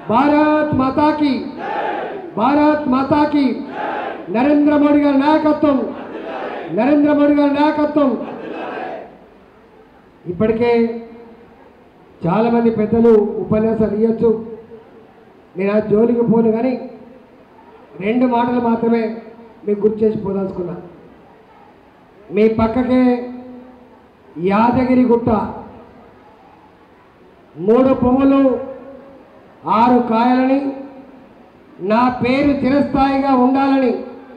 భారత్ మాతాకి భారత్ మాతాకి నరేంద్ర మోడీ గారి నాయకత్వం నరేంద్ర మోడీ గారి నాయకత్వం ఇప్పటికే చాలామంది పెద్దలు ఉపన్యాసాలు ఇవ్వచ్చు నేను ఆ జోలికి పోను కానీ రెండు మాటలు మాత్రమే మీకు గుర్తు చేసి పోదలుచుకున్నా మీ పక్కకే యాదగిరి గుట్ట మూడు పువ్వులు ఆరు కాయలని నా పేరు చిరస్థాయిగా ఉండాలని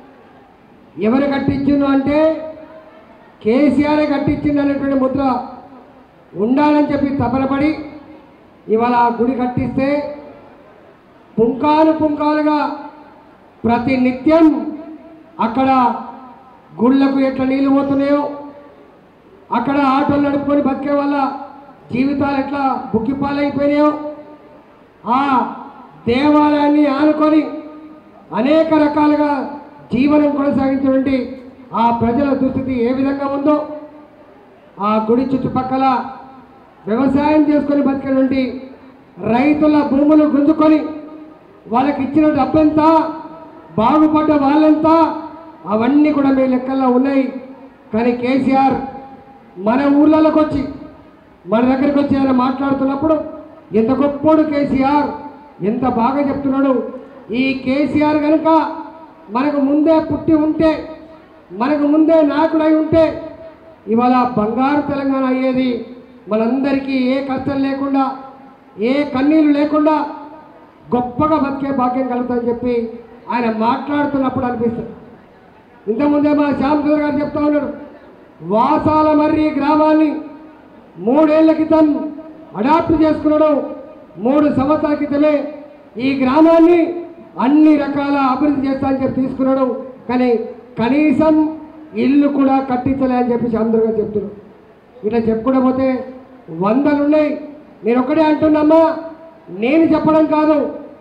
ఎవరు కట్టించిండు అంటే కేసీఆర్ కట్టించిండు అనేటువంటి ముద్ర ఉండాలని చెప్పి తపనపడి ఇవాళ ఆ గుడి కట్టిస్తే పుంకాలు పుంకాలుగా ప్రతి నిత్యం అక్కడ గుళ్ళకు ఎట్లా నీళ్ళు పోతున్నాయో అక్కడ ఆటోలు నడుపుకొని బతికే వాళ్ళ జీవితాలు ఎట్లా బుక్కిపాలైపోయినాయో ఆ దేవాలయాన్ని ఆనుకొని అనేక రకాలుగా జీవనం కొనసాగించినటువంటి ఆ ప్రజల దుస్థితి ఏ విధంగా ఉందో ఆ గుడి చుట్టుపక్కల వ్యవసాయం చేసుకొని బతికినటువంటి రైతుల భూములు గుంజుకొని వాళ్ళకి ఇచ్చిన డబ్బెంతా బాగుపడ్డ వాళ్ళంతా అవన్నీ కూడా మీ లెక్కల్లో ఉన్నాయి కానీ కేసీఆర్ మన ఊర్లలోకి వచ్చి మన దగ్గరికి వచ్చి ఆయన మాట్లాడుతున్నప్పుడు ఎంత గొప్పోడు కేసీఆర్ ఎంత బాగా చెప్తున్నాడు ఈ కేసీఆర్ కనుక మనకు ముందే పుట్టి ఉంటే మనకు ముందే నాయకుడై ఉంటే ఇవాళ బంగారు తెలంగాణ అయ్యేది మనందరికీ ఏ కష్టం లేకుండా ఏ కన్నీళ్ళు లేకుండా గొప్పగా బతికే భాగ్యం కలుగుతుందని చెప్పి ఆయన మాట్లాడుతున్నప్పుడు అనిపిస్తుంది ఇంతకుముందే మా శ్యామ్ సుందర్ గారు చెప్తా ఉన్నారు వాసాల మర్రి గ్రామాన్ని మూడేళ్ల క్రితం అడాప్ట్ చేసుకున్నాడు మూడు సంవత్సరాల క్రితమే ఈ గ్రామాన్ని అన్ని రకాల అభివృద్ధి చేస్తా అని చెప్పి తీసుకున్నాడు కానీ కనీసం ఇల్లు కూడా కట్టించలే అని చెప్పి చంద్రుగా చెప్తున్నాడు ఇట్లా చెప్పుకుంటూ పోతే వందలున్నాయి నేను ఒకటే అంటున్నామా నేను చెప్పడం కాదు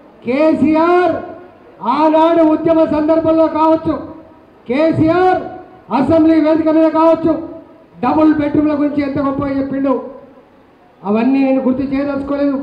కేసీఆర్ ఆనాడు ఉద్యమ సందర్భంలో కావచ్చు కేసీఆర్ అసెంబ్లీ వేదిక మీద కావచ్చు డబుల్ బెడ్రూమ్ల గురించి ఎంత గొప్పగా చెప్పిండు అవన్నీ నేను గుర్తు చేయదలుచుకోలేదు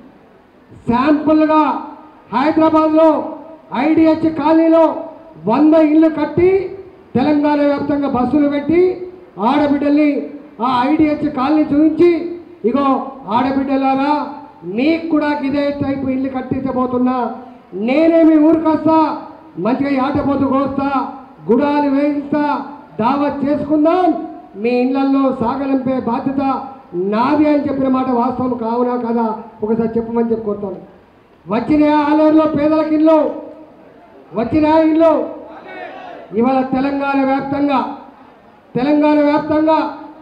శాంపుల్గా హైదరాబాద్లో ఐడిహెచ్ కాలనీలో వంద ఇళ్ళు కట్టి తెలంగాణ వ్యాప్తంగా బస్సులు పెట్టి ఆడబిడ్డల్ని ఆ ఐడిహెచ్ కాలనీ చూపించి ఇగో ఆడబిడ్డలారా మీకు కూడా ఇదే టైపు ఇల్లు కట్టించబోతున్నా నేనే మీ ఊరికి వస్తా మంచిగా ఈ ఆటపోతు కోస్తా గుడాలు వేయిస్తా దావత్ చేసుకుందాం మీ ఇళ్లలో సాగలింపే బాధ్యత నాది అని చెప్పిన మాట వాస్తవం కావునా కదా ఒకసారి చెప్పమని చెప్పి కోరుతాను వచ్చిన ఆలయంలో పేదలకు ఇల్లు వచ్చిన ఇల్లు ఇవాళ తెలంగాణ వ్యాప్తంగా తెలంగాణ వ్యాప్తంగా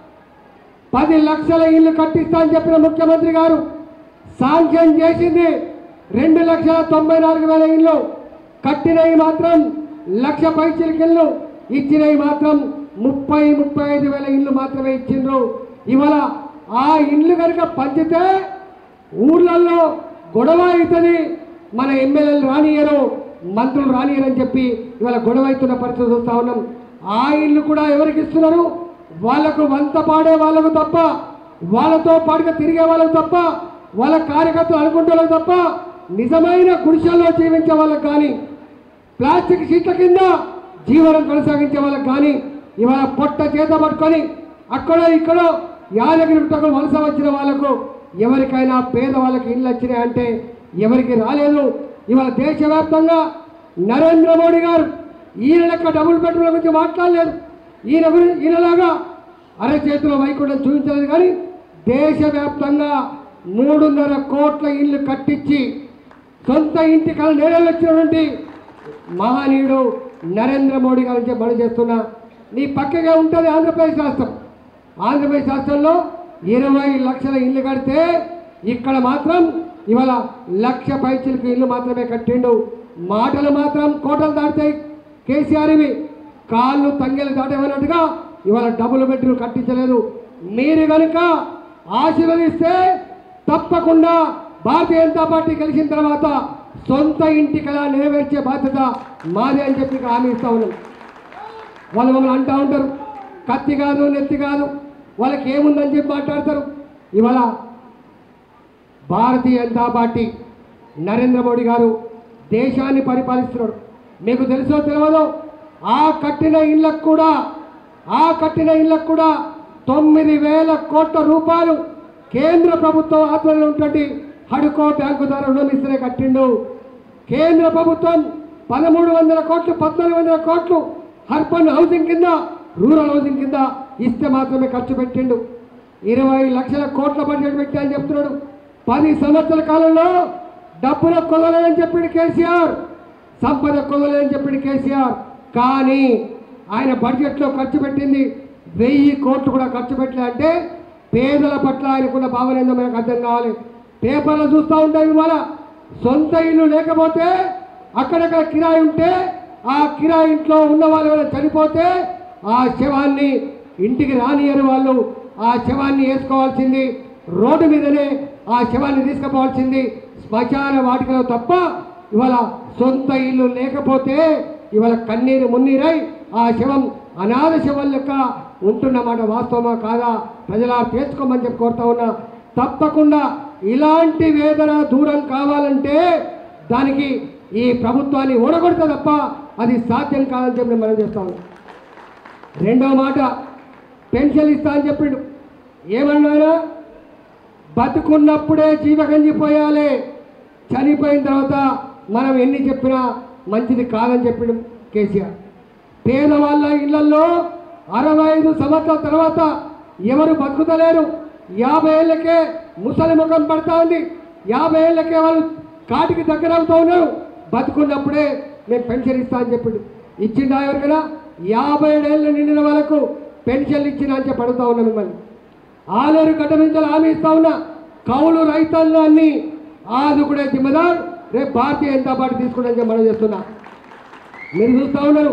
పది లక్షల ఇల్లు కట్టిస్తా అని చెప్పిన ముఖ్యమంత్రి గారు సాంక్షన్ చేసింది రెండు లక్షల తొంభై నాలుగు వేల ఇల్లు కట్టినవి మాత్రం లక్ష పైచిలకిళ్ళు ఇచ్చినవి మాత్రం ముప్పై ముప్పై ఐదు వేల ఇల్లు మాత్రమే ఇచ్చిండ్రు ఇవాళ ఆ ఇండ్లు కనుక పంచితే ఊర్లలో గొడవ అవుతుంది మన ఎమ్మెల్యేలు రానియరు మంత్రులు రానియరు అని చెప్పి ఇవాళ గొడవ అవుతున్న పరిస్థితి చూస్తా ఉన్నాం ఆ ఇల్లు కూడా ఎవరికి ఇస్తున్నారు వాళ్ళకు వంత పాడే వాళ్ళకు తప్ప వాళ్ళతో పాటుగా తిరిగే వాళ్ళకు తప్ప వాళ్ళ కార్యకర్తలు అనుకుంటే తప్ప నిజమైన గుడిసెల్లో జీవించే వాళ్ళకి కానీ ప్లాస్టిక్ షీట్ల కింద జీవనం కొనసాగించే వాళ్ళకి కానీ ఇవాళ పొట్ట చేత పట్టుకొని అక్కడో ఇక్కడో యాదగిరి గుట్టకు వలస వచ్చిన వాళ్ళకు ఎవరికైనా పేద వాళ్ళకి ఇల్లు వచ్చినాయి అంటే ఎవరికి రాలేదు ఇవాళ దేశవ్యాప్తంగా నరేంద్ర మోడీ గారు ఈయన లెక్క డబుల్ బెడ్రూమ్ల గురించి మాట్లాడలేదు ఈయన గురి- ఈయనలాగా అరచేతిలో వైకుంఠం చూపించలేదు కానీ దేశవ్యాప్తంగా మూడున్నర కోట్ల ఇల్లు కట్టించి సొంత ఇంటి కళ నెరవేర్చినటువంటి మహనీయుడు నరేంద్ర మోడీ గారి నుంచి పని చేస్తున్నా నీ పక్కగా ఉంటుంది ఆంధ్రప్రదేశ్ రాష్ట్రం ఆంధ్రప్రదేశ్ రాష్ట్రంలో ఇరవై లక్షల ఇల్లు కడితే ఇక్కడ మాత్రం ఇవాళ లక్ష పైచిలకు ఇల్లు మాత్రమే కట్టిండు మాటలు మాత్రం కోటలు దాటుతాయి కేసీఆర్ ఇవి కాళ్ళు తంగెలు దాటేమన్నట్టుగా ఇవాళ డబుల్ బెడ్రూమ్ కట్టించలేదు మీరు కనుక ఆశీర్వదిస్తే తప్పకుండా భారతీయ జనతా పార్టీ గెలిచిన తర్వాత సొంత ఇంటి కళ నెరవేర్చే బాధ్యత మాది అని చెప్పి ఇక హామీ ఇస్తా ఉన్నాం వాళ్ళు మమ్మల్ని అంటూ ఉంటారు కత్తి కాదు నెత్తి కాదు వాళ్ళకి ఏముందని చెప్పి మాట్లాడతారు ఇవాళ భారతీయ జనతా పార్టీ నరేంద్ర మోడీ గారు దేశాన్ని పరిపాలిస్తున్నాడు మీకు తెలుసో తెలియదో ఆ కట్టిన ఇళ్ళకు కూడా ఆ కట్టిన ఇళ్ళకు కూడా తొమ్మిది వేల కోట్ల రూపాయలు కేంద్ర ప్రభుత్వం ఆధ్వర్యంలో ఉన్నటువంటి హడుకో బ్యాంకు ద్వారా రుణం ఇస్తేనే కట్టిండు కేంద్ర ప్రభుత్వం పదమూడు వందల కోట్లు పద్నాలుగు వందల కోట్లు అర్బన్ హౌసింగ్ కింద రూరల్ హౌసింగ్ కింద ఇస్తే మాత్రమే ఖర్చు పెట్టిండు ఇరవై లక్షల కోట్ల బడ్జెట్ పెట్టి అని చెప్తున్నాడు పది సంవత్సరాల కాలంలో డబ్బుల కొలలేదని చెప్పిండు కేసీఆర్ సంపద కొలలేదని చెప్పిండు కేసీఆర్ కానీ ఆయన బడ్జెట్లో ఖర్చు పెట్టింది వెయ్యి కోట్లు కూడా ఖర్చు పెట్టలే అంటే పేదల పట్ల ఆయనకున్న భావన ఏందో మనకు అర్థం కావాలి పేపర్లో చూస్తూ ఉంటాం ఇవాళ సొంత ఇల్లు లేకపోతే అక్కడక్కడ కిరాయి ఉంటే ఆ కిరాయి ఇంట్లో ఉన్న వాళ్ళు ఎవరైనా చనిపోతే ఆ శవాన్ని ఇంటికి రానియని వాళ్ళు ఆ శవాన్ని వేసుకోవాల్సింది రోడ్డు మీదనే ఆ శవాన్ని తీసుకుపోవాల్సింది శ్మశాన వాటికలో తప్ప ఇవాళ సొంత ఇల్లు లేకపోతే ఇవాళ కన్నీరు మున్నీరై ఆ శవం అనాథ శవం లెక్క ఉంటున్నమాట వాస్తవమా కాదా ప్రజలా తేల్చుకోమని చెప్పి కోరుతా ఉన్నా తప్పకుండా ఇలాంటి వేదన దూరం కావాలంటే దానికి ఈ ప్రభుత్వాన్ని ఓడగొడితే తప్ప అది సాధ్యం కాదని చెప్పి మనం చేస్తా ఉన్నాం రెండో మాట పెన్షన్ ఇస్తా అని చెప్పిండు ఏమన్నారా బతుకున్నప్పుడే జీవగంజి పోయాలి చనిపోయిన తర్వాత మనం ఎన్ని చెప్పినా మంచిది కాదని చెప్పిండు కేసీఆర్ పేదవాళ్ళ ఇళ్లలో అరవై ఐదు సంవత్సరాల తర్వాత ఎవరు బతుకుతలేరు యాభై ఏళ్ళకే ముసలి ముఖం పడతా ఉంది యాభై ఏళ్ళకే వాళ్ళు కాటికి దగ్గర అవుతూ ఉన్నారు బతుకున్నప్పుడే మేము పెన్షన్ ఇస్తా అని చెప్పిండు ఇచ్చిండా ఎవరికైనా యాభై ఏడేళ్ళు నిండిన వాళ్ళకు పెన్షన్లు ఇచ్చిన అని చెప్పి అడుగుతా ఉన్నా మిమ్మల్ని ఆలేరు గడ్డ నుంచి హామీ ఇస్తా ఉన్నా కౌలు రైతాంగాన్ని ఆదుకునే జిమ్మదార్ రేపు భారతీయ జనతా పార్టీ తీసుకుంటామని చెప్పి మనం చేస్తున్నా మీరు చూస్తూ ఉన్నారు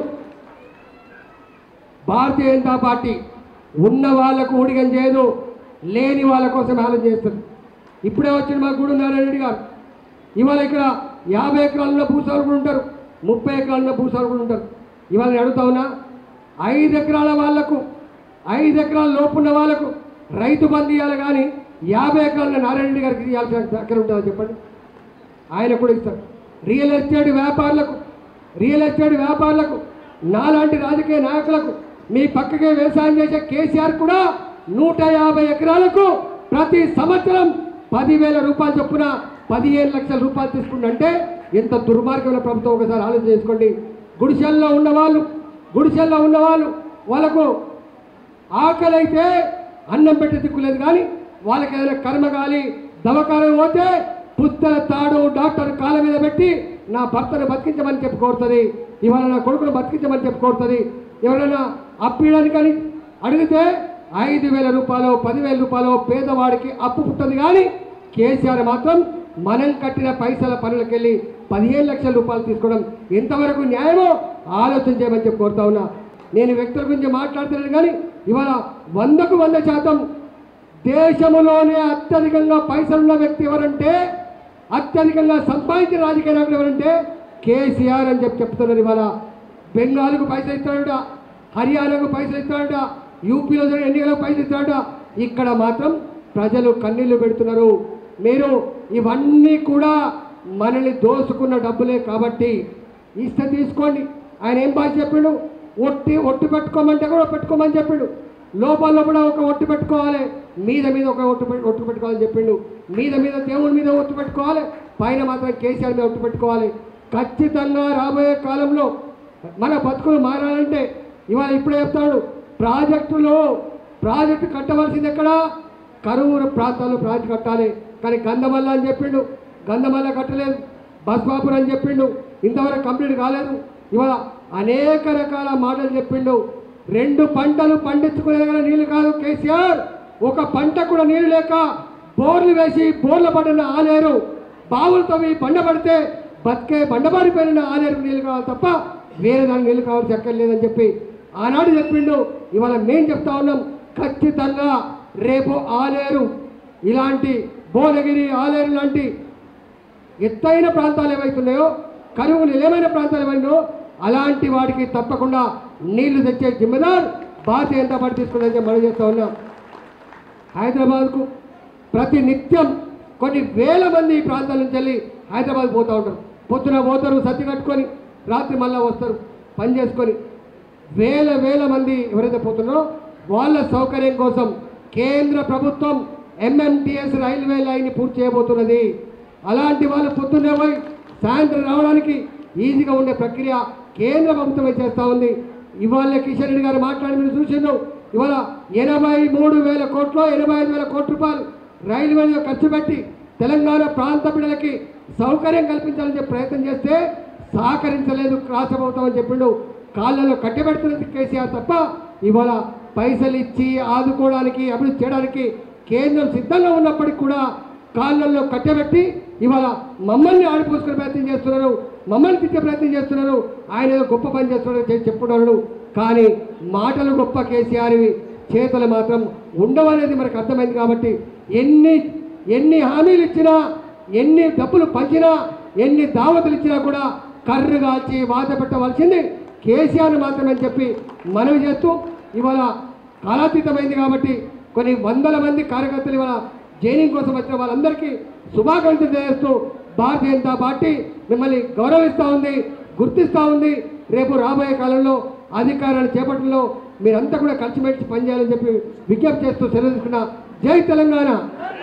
భారతీయ జనతా పార్టీ ఉన్న వాళ్ళకు ఊడిగం చేయదు లేని వాళ్ళ కోసం ఆలోచన చేస్తుంది ఇప్పుడే వచ్చిన మా గూడు నారాయణ రెడ్డి గారు ఇవాళ ఇక్కడ యాభై ఎకరాల భూసాలు కూడా ఉంటారు ముప్పై ఎకరాల భూసాలు కూడా ఉంటారు ఇవాళ నేను అడుగుతా ఉన్నా ఐదు ఎకరాల వాళ్లకు ఐదు ఎకరాల లోపున్న వాళ్ళకు రైతు బంధు ఇవ్వాలి కానీ యాభై ఎకరాల నారాయణ రెడ్డి గారికి ఇవ్వాల్సిన ఎక్కడ ఉంటుందో చెప్పండి ఆయన కూడా ఇస్తారు రియల్ ఎస్టేట్ వ్యాపారులకు రియల్ ఎస్టేట్ వ్యాపారులకు నాలాంటి రాజకీయ నాయకులకు మీ పక్కకే వ్యవసాయం చేసే కేసీఆర్ కూడా నూట యాభై ఎకరాలకు ప్రతి సంవత్సరం పదివేల రూపాయలు చొప్పున పదిహేను లక్షల రూపాయలు తీసుకుంటే ఎంత దుర్మార్గమైన ప్రభుత్వం ఒకసారి ఆలోచన చేసుకోండి గుడిసెల్లో ఉన్నవాళ్ళు గుడిసెల్లో ఉన్నవాళ్ళు వాళ్ళకు ఆకలి అయితే అన్నం పెట్టే దిక్కులేదు కానీ వాళ్ళకి ఏదైనా కర్మ కాలి దవకాలం పోతే పుస్తల తాడు డాక్టర్ కాళ్ళ మీద పెట్టి నా భర్తను బతికించమని చెప్పి కోరుతుంది ఇవాళ నా కొడుకును బతికించమని చెప్పి కోరుతుంది ఎవరైనా అప్పియడానికి కానీ అడిగితే ఐదు వేల రూపాయలు పదివేల రూపాయలు పేదవాడికి అప్పు పుట్టదు కానీ కేసీఆర్ మాత్రం మనం కట్టిన పైసల పనులకెళ్ళి పదిహేను లక్షల రూపాయలు తీసుకోవడం ఎంతవరకు న్యాయమో ఆలోచన చేయమని చెప్పి కోరుతా ఉన్నా నేను వ్యక్తుల గురించి మాట్లాడుతున్నాను కానీ ఇవాళ వందకు వంద శాతం దేశంలోనే అత్యధికంగా పైసలున్న వ్యక్తి ఎవరంటే అత్యధికంగా సంపాదించిన రాజకీయ నాయకులు ఎవరంటే కేసీఆర్ అని చెప్పి చెప్తున్నారు ఇవాళ బెంగాల్కు పైసలు ఇస్తాడట హర్యానాకు పైసలు ఇస్తాడట యూపీలో జరిగిన ఎన్నికలకు పైసలు ఇస్తాడట ఇక్కడ మాత్రం ప్రజలు కన్నీళ్లు పెడుతున్నారు మీరు ఇవన్నీ కూడా మనల్ని దోసుకున్న డబ్బులే కాబట్టి ఇస్తే తీసుకోండి ఆయన ఏం బాగా చెప్పిండు ఒట్టి ఒట్టు పెట్టుకోమంటే కూడా పెట్టుకోమని చెప్పిండు లోపల లోపల ఒక ఒట్టు పెట్టుకోవాలి మీద మీద ఒక ఒట్టు పెట్- ఒట్టు పెట్టుకోవాలని చెప్పిండు మీద మీద దేవుడి మీద ఒట్టు పెట్టుకోవాలి పైన మాత్రం కేసీఆర్ మీద ఒట్టు పెట్టుకోవాలి ఖచ్చితంగా రాబోయే కాలంలో మన బతుకులు మారాలంటే ఇవాళ ఇప్పుడే చెప్తాడు ప్రాజెక్టులో ప్రాజెక్టు కట్టవలసింది ఎక్కడ కరువు ప్రాంతాల్లో ప్రాజెక్టు కట్టాలి కానీ గంధమల్ల అని చెప్పిండు గంధమల్ల కట్టలేదు బస్వాపురం అని చెప్పిండు ఇంతవరకు కంప్లీట్ కాలేదు ఇవాళ అనేక రకాల మాటలు చెప్పిండు రెండు పంటలు పండించుకునే దగ్గర నీళ్లు కాదు కేసీఆర్ ఒక పంట కూడా నీళ్లు లేక బోర్లు వేసి బోర్ల పడిన ఆలేరు బావులు తవ్వి బండ పడితే బతికే బండబారిపోయిన ఆలేరుకు నీళ్ళు కావాలి తప్ప వేరే దానికి నీళ్ళు కావాల్సి ఎక్కర్లేదని చెప్పి ఆనాడు చెప్పిండు ఇవాళ మేం చెప్తా ఉన్నాం ఖచ్చితంగా రేపు ఆలేరు ఇలాంటి భువనగిరి ఆలేరు లాంటి ఎత్తైన ప్రాంతాలు ఏవైతున్నాయో కరువు నిలమైన ప్రాంతాలు ఏమైనాయో అలాంటి వాటికి తప్పకుండా నీళ్లు తెచ్చే జిమ్మదార్ భారతీయ జనతా పార్టీ తీసుకుందని మనం చేస్తూ ఉన్నాం హైదరాబాద్కు ప్రతి నిత్యం కొన్ని వేల మంది ఈ ప్రాంతాల నుంచి వెళ్ళి హైదరాబాద్ పోతూ ఉంటారు పొద్దున పోతారు సత్తి కట్టుకొని రాత్రి మళ్ళీ వస్తారు పని చేసుకొని వేల వేల మంది ఎవరైతే పోతున్నారో వాళ్ళ సౌకర్యం కోసం కేంద్ర ప్రభుత్వం ఎంఎంటీఎస్ రైల్వే లైన్ పూర్తి చేయబోతున్నది అలాంటి వాళ్ళు పొద్దున్నే పోయి సాయంత్రం రావడానికి ఈజీగా ఉండే ప్రక్రియ కేంద్ర ప్రభుత్వమే చేస్తూ ఉంది ఇవాళ కిషన్ రెడ్డి గారు మాట్లాడి మీరు చూసిండు ఇవాళ ఎనభై మూడు వేల కోట్లు ఎనభై ఐదు వేల కోట్ల రూపాయలు రైల్వేలో ఖర్చు పెట్టి తెలంగాణ ప్రాంత బిడ్డలకి సౌకర్యం కల్పించాలని చెప్పి ప్రయత్నం చేస్తే సహకరించలేదు రాష్ట్ర ప్రభుత్వం అని చెప్పిండు కాళ్ళలో కట్టబెడుతున్నది కేసీఆర్ తప్ప ఇవాళ పైసలు ఇచ్చి ఆదుకోవడానికి అభివృద్ధి చేయడానికి కేంద్రం సిద్ధంగా ఉన్నప్పటికీ కూడా కాళ్ళల్లో కట్టబెట్టి ఇవాళ మమ్మల్ని ఆడిపోసుకునే ప్రయత్నం చేస్తున్నారు మమ్మల్ని తిట్టే ప్రయత్నం చేస్తున్నారు ఆయన ఏదో గొప్ప పని చేస్తున్నాడు చెప్పి చెప్పుకున్నాడు కానీ మాటలు గొప్ప కేసీఆర్వి చేతలు మాత్రం ఉండవనేది మనకు అర్థమైంది కాబట్టి ఎన్ని ఎన్ని హామీలు ఇచ్చినా ఎన్ని డబ్బులు పంచినా ఎన్ని దావతులు ఇచ్చినా కూడా కర్రు కాల్చి వాత పెట్టవలసింది కేసీఆర్ మాత్రమే అని చెప్పి మనవి చేస్తూ ఇవాళ కాలాతీతమైంది కాబట్టి కొన్ని వందల మంది కార్యకర్తలు ఇవాళ జైనింగ్ కోసం వచ్చిన వాళ్ళందరికీ శుభాకాంక్షలు చేస్తూ భారతీయ జనతా పార్టీ మిమ్మల్ని గౌరవిస్తూ ఉంది గుర్తిస్తూ ఉంది రేపు రాబోయే కాలంలో అధికారాన్ని చేపట్టడంలో మీరంతా కూడా కలిసిమెలిసి పనిచేయాలని చెప్పి విజ్ఞప్తి చేస్తూ సెలవు తీసుకున్న జై తెలంగాణ